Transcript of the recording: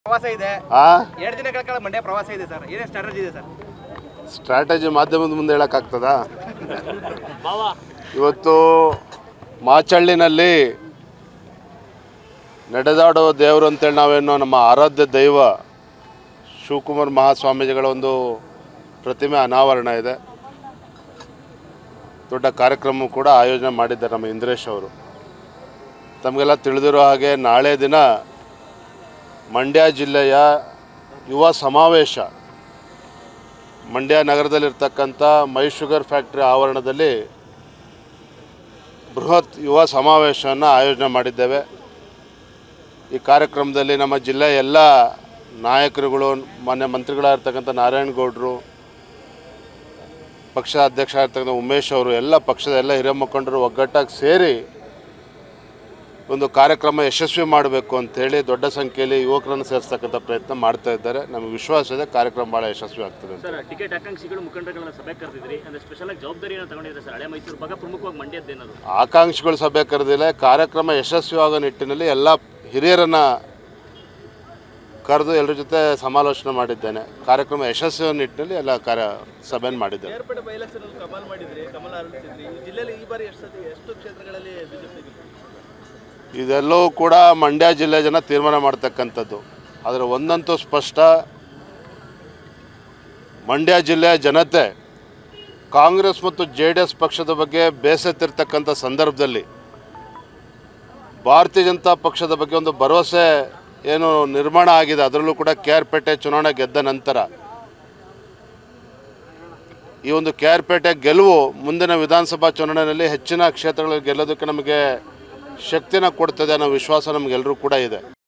ಪ್ರವಾಸ ಇದೆ ಆ ಎರಡು ದಿನಗಳ ಕಾಲ ಮಂಡ್ಯ ಪ್ರವಾಸ ಇದೆ ಸರ್ ಏನೇ ಸ್ಟ್ರಾಟಜಿ ಇದೆ ಸರ್ ಸ್ಟ್ರಾಟಜಿ ಮಾಧ್ಯಮದ ಮುಂದೆ ಹೇಳೋಕ್ಕಾಗ್ತದಾ ಇವತ್ತು ಮಾಚಳ್ಳಿನಲ್ಲಿ ನಡೆದಾಡೋ ದೇವರು ಅಂತೇಳಿ ನಾವೇನೋ ನಮ್ಮ ಆರಾಧ್ಯ ದೈವ ಶಿವಕುಮಾರ್ ಮಹಾಸ್ವಾಮೀಜಿಗಳ ಒಂದು ಪ್ರತಿಮೆ ಅನಾವರಣ ಇದೆ ದೊಡ್ಡ ಕಾರ್ಯಕ್ರಮ ಕೂಡ ಆಯೋಜನೆ ಮಾಡಿದ್ದಾರೆ ನಮ್ಮ ಇಂದ್ರೇಶ್ ಅವರು ತಮಗೆಲ್ಲ ತಿಳಿದಿರೋ ಹಾಗೆ ನಾಳೆ ದಿನ ಮಂಡ್ಯ ಜಿಲ್ಲೆಯ ಯುವ ಸಮಾವೇಶ ಮಂಡ್ಯ ನಗರದಲ್ಲಿರ್ತಕ್ಕಂಥ ಮೈ ಶುಗರ್ ಫ್ಯಾಕ್ಟ್ರಿ ಆವರಣದಲ್ಲಿ ಬೃಹತ್ ಯುವ ಸಮಾವೇಶವನ್ನು ಆಯೋಜನೆ ಮಾಡಿದ್ದೇವೆ ಈ ಕಾರ್ಯಕ್ರಮದಲ್ಲಿ ನಮ್ಮ ಜಿಲ್ಲೆಯ ಎಲ್ಲ ನಾಯಕರುಗಳು ಮಾನ್ಯ ಮಂತ್ರಿಗಳಾಗಿರ್ತಕ್ಕಂಥ ನಾರಾಯಣಗೌಡರು ಪಕ್ಷ ಅಧ್ಯಕ್ಷ ಆಗಿರ್ತಕ್ಕಂಥ ಉಮೇಶ್ ಅವರು ಎಲ್ಲ ಪಕ್ಷದ ಎಲ್ಲ ಹಿರಿಯ ಮುಖಂಡರು ಒಗ್ಗಟ್ಟಾಗಿ ಸೇರಿ ಒಂದು ಕಾರ್ಯಕ್ರಮ ಯಶಸ್ವಿ ಮಾಡಬೇಕು ಅಂತೇಳಿ ದೊಡ್ಡ ಸಂಖ್ಯೆಯಲ್ಲಿ ಯುವಕರನ್ನು ಸೇರಿಸ್ತಕ್ಕಂಥ ಪ್ರಯತ್ನ ಮಾಡ್ತಾ ಇದ್ದಾರೆ ನಮಗೆ ವಿಶ್ವಾಸ ಇದೆ ಕಾರ್ಯಕ್ರಮ ಭಾಳ ಯಶಸ್ವಿ ಆಗ್ತದೆ ಅಂತ ಸರ್ ಟಿಕೆಟ್ ಆಕಾಂಕ್ಷಿಗಳು ಮುಖಂಡರುಗಳನ್ನ ಸಭೆ ಕರೆದಿದ್ರಿ ಅಂದ್ರೆ ಸ್ಪೆಷಲ್ ಆಗಿ ಜವಾಬ್ದಾರಿಯನ್ನು ತಗೊಂಡಿದ್ರೆ ಸರ್ ಹಳೆ ಮೈಸೂರು ಭಾಗ ಪ್ರಮುಖವಾಗಿ ಮಂಡ್ಯದ್ದೇನದು ಆಕಾಂಕ್ಷಿಗಳು ಸಭೆ ಕರೆದಿಲ್ಲ ಕಾರ್ಯಕ್ರಮ ಯಶಸ್ವಿಯಾಗೋ ನಿಟ್ಟಿನಲ್ಲಿ ಎಲ್ಲ ಹಿರಿಯರನ್ನು ಕರೆದು ಎಲ್ಲರ ಜೊತೆ ಸಮಾಲೋಚನೆ ಮಾಡಿದ್ದೇನೆ ಕಾರ್ಯಕ್ರಮ ಯಶಸ್ವಿ ನಿಟ್ಟಿನಲ್ಲಿ ಎಲ್ಲ ಕಾರ್ಯ ಸಭೆಯನ್ನು ಮಾಡಿದ್ದೇನೆ ಏರ್ಪೇಟೆ ಬೈ ಎಲೆಕ್ಷನ್ ಕಮಲ್ ಮಾಡಿದ್ರಿ ಕಮಲ್ ಅರಳಿಸಿದ್ರಿ ಈ ಜಿಲ್ಲೆಯಲ್ಲಿ ಈ ಬಾರಿ ಎಷ್ಟು ಸತಿ ಎಷ್ಟು ಕ್ಷೇತ್ರಗಳಲ್ಲಿ ಬಿಜೆಪಿ ಇದೆಲ್ಲವೂ ಕೂಡ ಮಂಡ್ಯ ಜಿಲ್ಲೆ ಜನ ತೀರ್ಮಾನ ಮಾಡ್ತಕ್ಕಂಥದ್ದು ಆದರೆ ಒಂದಂತೂ ಸ್ಪಷ್ಟ ಮಂಡ್ಯ ಜಿಲ್ಲೆಯ ಜನತೆ ಕಾಂಗ್ರೆಸ್ ಮತ್ತು ಜೆ ಡಿ ಎಸ್ ಪಕ್ಷದ ಬಗ್ಗೆ ಬೇಸತ್ತಿರ್ತಕ್ಕಂಥ ಸಂದರ್ಭದಲ್ಲಿ ಭಾರತೀಯ ಜನತಾ ಪಕ್ಷದ ಬಗ್ಗೆ ಒಂದು ಭರವಸೆ ಏನು ನಿರ್ಮಾಣ ಆಗಿದೆ ಅದರಲ್ಲೂ ಕೂಡ ಕೆ ಆರ್ ಪೇಟೆ ಚುನಾವಣೆ ಗೆದ್ದ ನಂತರ ಈ ಒಂದು ಕೆ ಆರ್ ಪೇಟೆ ಗೆಲುವು ಮುಂದಿನ ವಿಧಾನಸಭಾ ಚುನಾವಣೆಯಲ್ಲಿ ಹೆಚ್ಚಿನ ಕ್ಷೇತ್ರಗಳಲ್ಲಿ ಗೆಲ್ಲೋದಕ್ಕೆ ನಮಗೆ ಶಕ್ತಿನ ಕೊಡ್ತದೆ ಅನ್ನೋ ವಿಶ್ವಾಸ ನಮಗೆಲ್ಲರೂ ಕೂಡ ಇದೆ